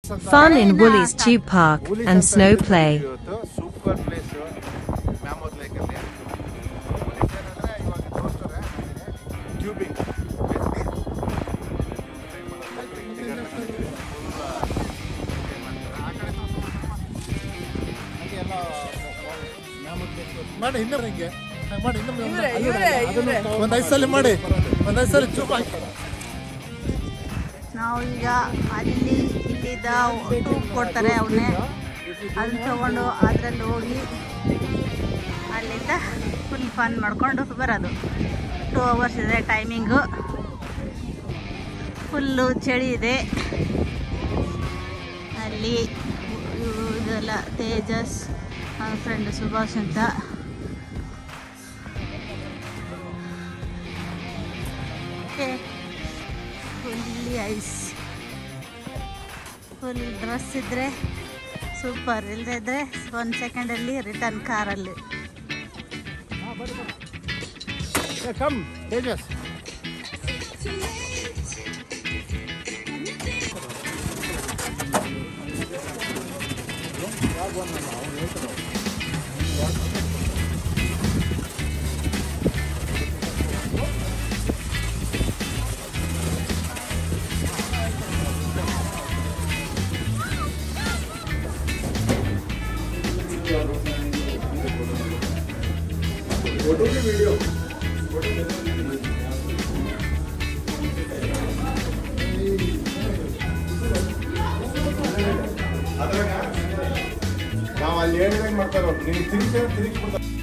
Fun in Woolies Tube Park and snow play. Super place Mammoth Lake ಅಲ್ಲಿ tubing ಮಾಡಿ ಇನ್ನೂ ಹಿಂಗೆ ಹಂಗ್ ಮಾಡಿ ಇನ್ನೂ ಇವ್ರೆ, ಇವ್ರೆ, ಇವ್ರೆ. ಒಂದು ಐದು ಸಲ ಮಾಡಿ ಒಂದು ಐದು ಸಲ ಚೂಪ್ ಹಾಕಿ ನಾವು ಈಗ ಅಲ್ಲಿ ಇಲ್ಲಿದ್ದ ಟೂಬ್ ಕೊಡ್ತಾರೆ ಅವನ್ನೇ ಅದನ್ನ ತಗೊಂಡು ಅದರಲ್ಲಿ ಹೋಗಿ ಅಲ್ಲಿಂದ ಫುಲ್ ಫನ್ ಮಾಡ್ಕೊಂಡು ಬರೋದು ಟೂ ಅವರ್ಸ್ ಇದೆ ಟೈಮಿಂಗು ಫುಲ್ಲು ಚಳಿ ಇದೆ ಅಲ್ಲಿ ಇವ್ರು ಇದೆಲ್ಲ ತೇಜಸ್ ನನ್ನ ಫ್ರೆಂಡ್ ಸುಭಾಷ್ ಅಂತ ಫುಲ್ಲಿ ಐಸ್ ಫುಲ್ ಡ್ರೆಸ್ ಇದ್ದರೆ ಸೂಪರ್ ಇಲ್ಲದೆ ಇದ್ದರೆ ಒಂದು ಸೆಕೆಂಡಲ್ಲಿ ರಿಟರ್ನ್ ಕಾರಲ್ಲಿ ಕಮ್ ತೇಜಸ್ ನಾವು ಅಲ್ಲಿ ಹೇಳಿದಂಗೆ ಮಾಡ್ತಾರೋ ನೀವು ತಿರುಗಿ ತಿರುಗಿಸ್ಬಿಡ್ತಾರೆ